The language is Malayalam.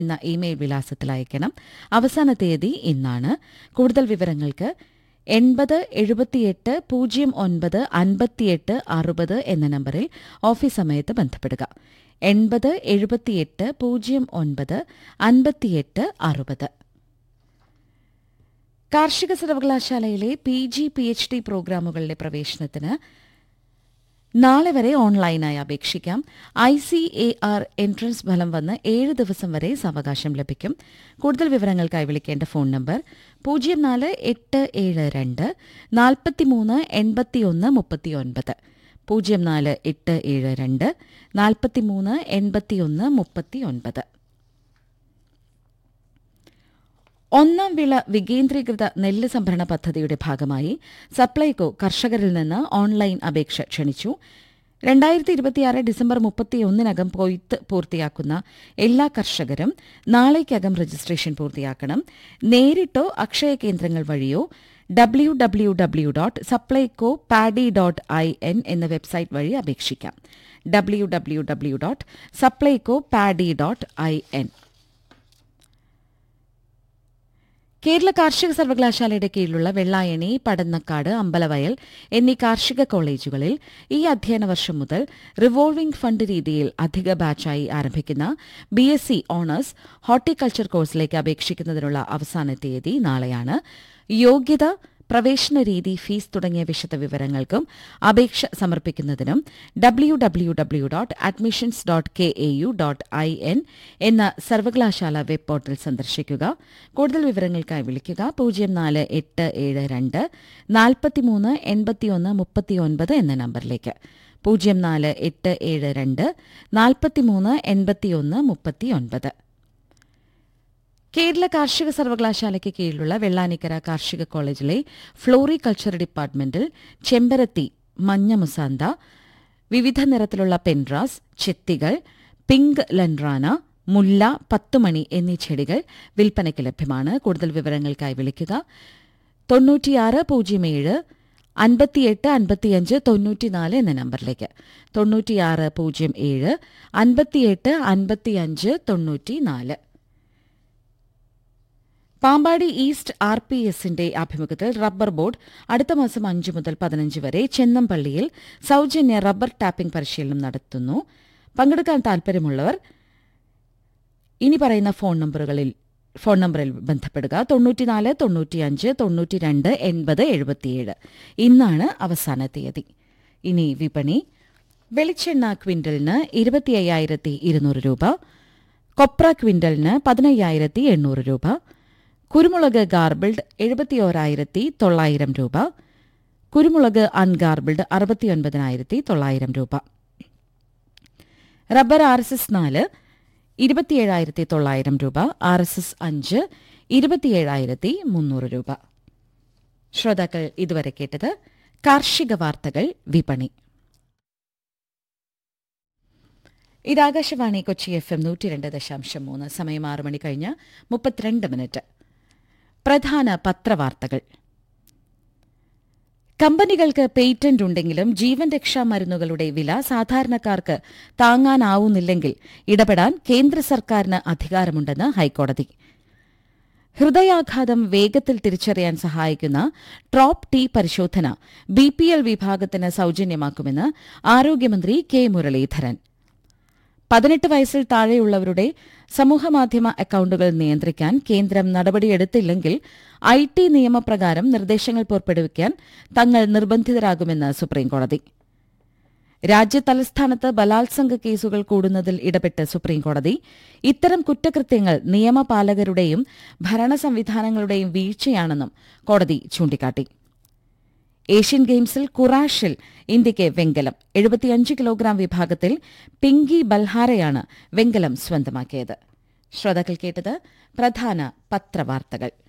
എന്ന ഇമെയിൽ വിലാസത്തിൽ അയക്കണം അവസാന തീയതി ഇന്നാണ് കൂടുതൽ വിവരങ്ങൾക്ക് എൺപത് എഴുപത്തിയെട്ട് പൂജ്യം ഒൻപത് അൻപത്തിയെട്ട് അറുപത് എന്ന നമ്പറിൽ ഓഫീസ് സമയത്ത് ബന്ധപ്പെടുക എൺപത് എഴുപത്തിയെട്ട് പൂജ്യം ഒൻപത് അൻപത്തിയെട്ട് അറുപത് കാർഷിക സർവകലാശാലയിലെ P G P H D പ്രോഗ്രാമുകളിലെ പ്രവേശനത്തിന് നാളെ വരെ ഓൺലൈനായി അപേക്ഷിക്കാം I C A R entrance ഫലം വന്ന് ഏഴ് ദിവസം വരെ സാവകാശം ലഭിക്കും കൂടുതൽ വിവരങ്ങൾക്കായി വിളിക്കേണ്ട ഫോൺ നമ്പർ പൂജ്യം നാല് എട്ട് ഏഴ് രണ്ട് നാൽപ്പത്തിമൂന്ന് എൺപത്തിയൊന്ന് മുപ്പത്തിയൊൻപത് പൂജ്യം നാല് എട്ട് ഏഴ് രണ്ട് നാൽപ്പത്തിമൂന്ന് എൺപത്തിയൊന്ന് മുപ്പത്തിയൊൻപത് ഒന്നാം വിള വികേന്ദ്രീകൃത നെല്ല് സംഭരണ പദ്ധതിയുടെ ഭാഗമായി സപ്ലൈകോ കർഷകരിൽ നിന്ന് ഓൺലൈൻ അപേക്ഷ ക്ഷണിച്ചു രണ്ടായിരത്തി ഇരുപത്തിയാറ് ഡിസംബർ മുപ്പത്തിയൊന്നിനകം കൊയ്ത്ത് പൂർത്തിയാക്കുന്ന എല്ലാ കർഷകരും നാളേക്കകം രജിസ്ട്രേഷൻ പൂർത്തിയാക്കണം നേരിട്ടോ അക്ഷയ കേന്ദ്രങ്ങൾ വഴിയോ W W W dot Supplyco paddy dot I N എന്ന വെബ്സൈറ്റ് വഴി അപേക്ഷിക്കാം W W W dot Supplyco paddy dot I N Kerala കാർഷിക സർവകലാശാലയുടെ കീഴിലുള്ള വെള്ളായണി പടന്നക്കാട് അമ്പലവയൽ എന്നീ കാർഷിക കോളേജുകളിൽ ഈ അധ്യയന വർഷം മുതൽ റിവോൾവിംഗ് ഫണ്ട് രീതിയിൽ അധിക ബാച്ചായി ആരംഭിക്കുന്ന B S C honours horticulture കോഴ്സിലേക്ക് അപേക്ഷിക്കുന്നതിനുള്ള അവസാന തീയതി നാളെയാണ് യോഗ്യത പ്രവേശന രീതി ഫീസ് തുടങ്ങിയ വിശദവിവരങ്ങൾക്കും അപേക്ഷ സമർപ്പിക്കുന്നതിനും W W W dot admissions dot K A U dot I N എന്ന സർവകലാശാല വെബ് പോർട്ടൽ സന്ദർശിക്കുക കൂടുതൽ വിവരങ്ങൾക്കായി വിളിക്കുക പൂജ്യം നാല് എട്ട് ഏഴ് രണ്ട് നാൽപ്പത്തിമൂന്ന് എൺപത്തിയൊന്ന് മുപ്പത്തിയൊൻപത് എന്ന നമ്പറിലേക്ക് പൂജ്യം നാല് എട്ട് ഏഴ് രണ്ട് നാൽപ്പത്തിമൂന്ന് എൺപത്തിയൊന്ന് മുപ്പത്തിയൊൻപത് കേരള കാർഷിക സർവകലാശാലയ്ക്ക് കീഴിലുള്ള വെള്ളാനിക്കര കാർഷിക കോളേജിലെ ഫ്ലോറികൾച്ചർ ഡിപ്പാർട്ട്മെന്റിൽ ചെമ്പരത്തി മഞ്ഞ മുസാന്ത വിവിധ നിറത്തിലുള്ള പെൻറാസ് ചെത്തികൾ പിങ്ക് ലൻറാന മുല്ല പത്തുമണി എന്നീ ചെടികൾ വിൽപ്പനയ്ക്ക് ലഭ്യമാണ് കൂടുതൽ വിവരങ്ങൾക്കായി വിളിക്കുക തൊണ്ണൂറ്റിയാറ് പൂജ്യം ഏഴ് അൻപത്തിയെട്ട് അൻപത്തിയഞ്ച് തൊണ്ണൂറ്റിനാല് എന്ന നമ്പറിലേക്ക് തൊണ്ണൂറ്റിയാറ് പൂജ്യം ഏഴ് അൻപത്തിയെട്ട് അൻപത്തിയഞ്ച് തൊണ്ണൂറ്റിനാല് പാമ്പാടി ഈസ്റ്റ് ആർ പി എസിന്റെ ആഭിമുഖ്യത്തിൽ റബ്ബർ ബോർഡ് അടുത്ത മാസം അഞ്ച് മുതൽ പതിനഞ്ച് വരെ ചെന്നംപള്ളിയിൽ സൌജന്യ റബ്ബർ ടാപ്പിംഗ് പരിശീലനം നടത്തുന്നു പങ്കെടുക്കാൻ താൽപര്യമുള്ളവർ ഇനി പറയുന്ന ഫോൺ നമ്പറുകളിൽ ഫോൺ നമ്പറിൽ ബന്ധപ്പെടുക തൊണ്ണൂറ്റിനാല് തൊണ്ണൂറ്റിയഞ്ച് തൊണ്ണൂറ്റിരണ്ട് എൺപത് എഴുപത്തിയേഴ് ഇന്നാണ് അവസാന തീയതി ഇനി വിപണി വെളിച്ചെണ്ണ ക്വിന്റലിന് ഇരുപത്തി അയ്യായിരത്തി ഇരുന്നൂറ് രൂപ കൊപ്ര ക്വിന്റലിന് പതിനയ്യായിരത്തി എണ്ണൂറ് രൂപ കുരുമുളക് ഗാർബിൾഡ് എഴുപത്തിയോരായിരത്തി തൊള്ളായിരം രൂപ കുരുമുളക് അൺഗാർബിൾഡ് അറുപത്തിയൊൻപതിനായിരത്തി തൊള്ളായിരം രൂപ റബ്ബർ ആർ എസ് എസ് നാല് ഇരുപത്തിയേഴായിരത്തി തൊള്ളായിരം രൂപ ആർ എസ് എസ് അഞ്ച് ഇരുപത്തിയേഴായിരത്തി മുന്നൂറ് രൂപ ശ്രോതാക്കൾ ഇതുവരെ കേട്ടത് കാർഷിക വാർത്തകൾ വിപണി ഇത് ആകാശവാണി കൊച്ചി എഫ് എം നൂറ്റി രണ്ട് ദശാംശം മൂന്ന് സമയം ആറ് മണി കഴിഞ്ഞ് മുപ്പത്തിരണ്ട് മിനിറ്റ് പ്രധാന പത്രവാർത്തകൾ കമ്പനികൾക്ക് പേറ്റന്റ് ഉണ്ടെങ്കിലും ജീവൻ രക്ഷാ മരുന്നുകളുടെ വില സാധാരണക്കാർക്ക് താങ്ങാനാവുന്നില്ലെങ്കിൽ ഇടപെടാൻ കേന്ദ്ര സർക്കാരിന് അധികാരമുണ്ടെന്ന് ഹൈക്കോടതി ഹൃദയാഘാതം വേഗത്തിൽ തിരിച്ചറിയാൻ സഹായിക്കുന്ന ട്രോപ്പ് ടി പരിശോധന ബിപിഎൽ വിഭാഗത്തിന് സൌജന്യമാക്കുമെന്ന് ആരോഗ്യമന്ത്രി കെ മുരളീധരൻ പതിനെട്ട് വയസ്സിൽ താഴെയുള്ളവരുടെ സമൂഹമാധ്യമ അക്കൌണ്ടുകൾ നിയന്ത്രിക്കാൻ കേന്ദ്രം നടപടിയെടുത്തില്ലെങ്കിൽ ഐ ടി നിയമപ്രകാരം നിർദ്ദേശങ്ങൾ പുറപ്പെടുവിക്കാൻ തങ്ങൾ നിർബന്ധിതരാകുമെന്ന് സുപ്രീംകോടതി രാജ്യതലസ്ഥാനത്ത് ബലാത്സംഗ കേസുകൾ കൂടുന്നതിൽ ഇടപെട്ട് സുപ്രീംകോടതി ഇത്തരം കുറ്റകൃത്യങ്ങൾ നിയമപാലകരുടെയും ഭരണ സംവിധാനങ്ങളുടെയും വീഴ്ചയാണെന്നും കോടതി ചൂണ്ടിക്കാട്ടി ഏഷ്യൻ ഗെയിംസിൽ കുറാഷിൽ ഇന്ത്യയ്ക്ക് വെങ്കലം എഴുപത്തിയഞ്ച് കിലോഗ്രാം വിഭാഗത്തിൽ പിങ്കി ബൽഹാരയാണ് വെങ്കലം സ്വന്തമാക്കിയത് ശ്രോതാക്കൾ കേട്ടത് പ്രധാന പത്രവാർത്തകൾ